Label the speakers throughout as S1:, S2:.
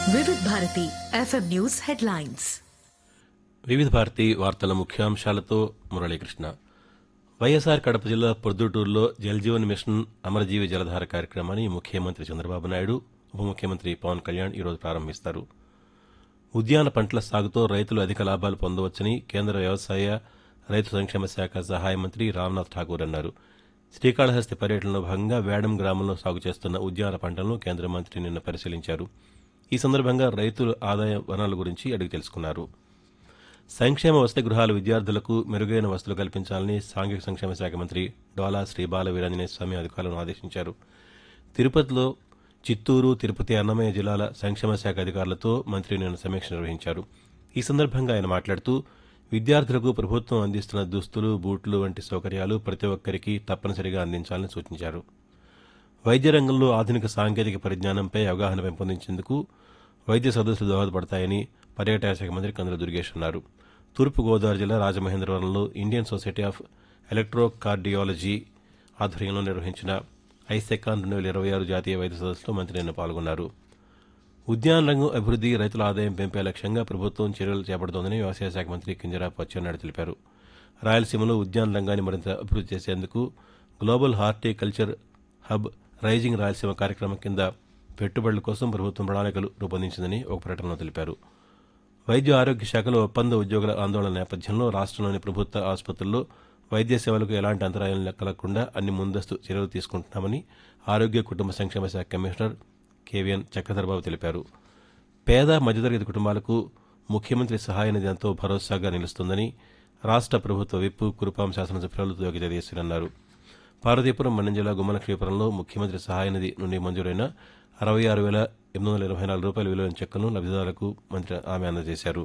S1: వివిధ Bharati FM news headlines
S2: వివిధ భారతి వార్తల ముఖ్యాంశాలతో మురళీకృష్ణ వైఎస్ఆర్ కడప జిల్లా పొద్దుటూరులో జలజీవన్ మిషన్ అమరజీవి జలధార కార్యక్రమాన్ని ముఖ్యమంత్రి చంద్రబాబు నాయుడు ఉప ముఖ్యమంత్రి పవన్ కళ్యాణ్ ఈరోజు ప్రారంభిస్తారు ఉద్యాన పంటల సాగుతో రైతులు అధిక లాభాలు పొందవచ్చని కేంద్ర వ్యవసాయ రైతు సంక్షేమ శాఖ సహాయ మంత్రి రామ్నాథ్ ఠాకూర్ అన్నారు శ్రీకాళహస్తి పర్యటనలో భాగంగా వేడం గ్రామంలో సాగు చేస్తున్న ఉద్యాన పంటలను కేంద్ర మంత్రి నిన్న పరిశీలించారు ఈ సందర్భంగా రైతుల ఆదాయ వనరుల గురించి అడిగి తెలుసుకున్నారు సంక్షేమ వసతి గృహాల విద్యార్థులకు మెరుగైన వసతులు కల్పించాలని సాంఘిక సంక్షేమ శాఖ మంత్రి డోలా శ్రీ బాల వీరాంజనేయ స్వామి అధికారులను ఆదేశించారు తిరుపతిలో చిత్తూరు తిరుపతి అన్నమయ్య జిల్లాల సంక్షేమ శాఖ అధికారులతో మంత్రి నిన్న సమీక్ష నిర్వహించారు ఈ సందర్భంగా ఆయన మాట్లాడుతూ విద్యార్థులకు ప్రభుత్వం అందిస్తున్న దుస్తులు బూట్లు వంటి సౌకర్యాలు ప్రతి ఒక్కరికి తప్పనిసరిగా అందించాలని సూచించారు వైద్య రంగంలో ఆధునిక సాంకేతిక పరిజ్ఞానంపై అవగాహన పెంపొందించేందుకు వైద్య సదస్సులు దోహదపడతాయని పర్యాటక శాఖ మంత్రి కందుల దుర్గేష్ అన్నారు తూర్పుగోదావరి జిల్లా రాజమహేంద్రవరంలో Indian society of electrocardiology ఆధ్వర్యంలో నిర్వహించిన ఐసెకాన్ రెండు వేల ఇరవై ఆరు జాతీయ వైద్య సదస్సులో మంత్రి నిన్న పాల్గొన్నారు ఉద్యాన రంగం అభివృద్ది రైతుల ఆదాయం పెంపే లక్ష్యంగా ప్రభుత్వం చర్యలు చేపడుతోందని వ్యవసాయ శాఖ మంత్రి కింజరాపు అచ్చెన్నాయుడు తెలిపారు రాయలసీమలో ఉద్యాన రంగాన్ని మరింత అభివృద్ది చేసేందుకు global horticulture hub rising Rayalaseema కార్యక్రమం కింద పెట్టుబడుల కోసం ప్రభుత్వం ప్రణాళికలు రూపొందించిందని ఒక ప్రకటనలో తెలిపారు వైద్య ఆరోగ్య శాఖలో ఒప్పంద ఉద్యోగుల ఆందోళన నేపథ్యంలో రాష్ట్రంలోని ప్రభుత్వ ఆసుపత్రుల్లో వైద్య సేవలకు ఎలాంటి అంతరాయం కలగకుండా అన్ని ముందస్తు చర్యలు తీసుకుంటున్నామని ఆరోగ్య కుటుంబ సంక్షేమ శాఖ కమిషనర్ కేవీఎన్ చక్రధర్బాబు తెలిపారు పేద మధ్యతరగతి కుటుంబాలకు ముఖ్యమంత్రి సహాయ నిధి ఎంతో భరోసాగా నిలుస్తుందని రాష్ట్ర ప్రభుత్వ విప్ కురుపాం శాసనసభ్యులు యోగి జగదీశ్వర్ అన్నారు పార్వతీపురం మన్యం జిల్లా గుమ్మలక్ష్మీపురంలో ముఖ్యమంత్రి సహాయ నిధి నుండి మంజూరైన అరవై ఆరు వేల ఎనిమిది వందల ఇరవై నాలుగు రూపాయల విలువైన చెక్కును లబ్దిదారులకు మంత్రి ఆమె అందజేశారు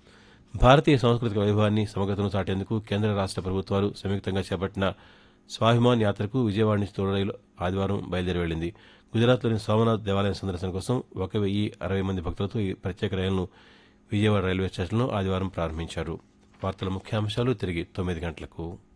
S2: భారతీయ సాంస్కృతిక వైభవాన్ని సమగ్రతను చాటేందుకు కేంద్ర రాష్ట్ర ప్రభుత్వాలు సంయుక్తంగా చేపట్టిన స్వాభిమాన్ యాత్రకు విజయవాడ నుంచి తోడు రైలు ఆదివారం బయలుదేరి వెళ్లింది గుజరాత్లోని సోమనాథ్ దేవాలయం సందర్శన కోసం ఒక వెయ్యి అరవై మంది భక్తులతో ఈ ప్రత్యేక రైలును విజయవాడ రైల్వే స్టేషన్లో ఆదివారం ప్రారంభించారు వార్తల ముఖ్యాంశాలు తిరిగి తొమ్మిది గంటలకు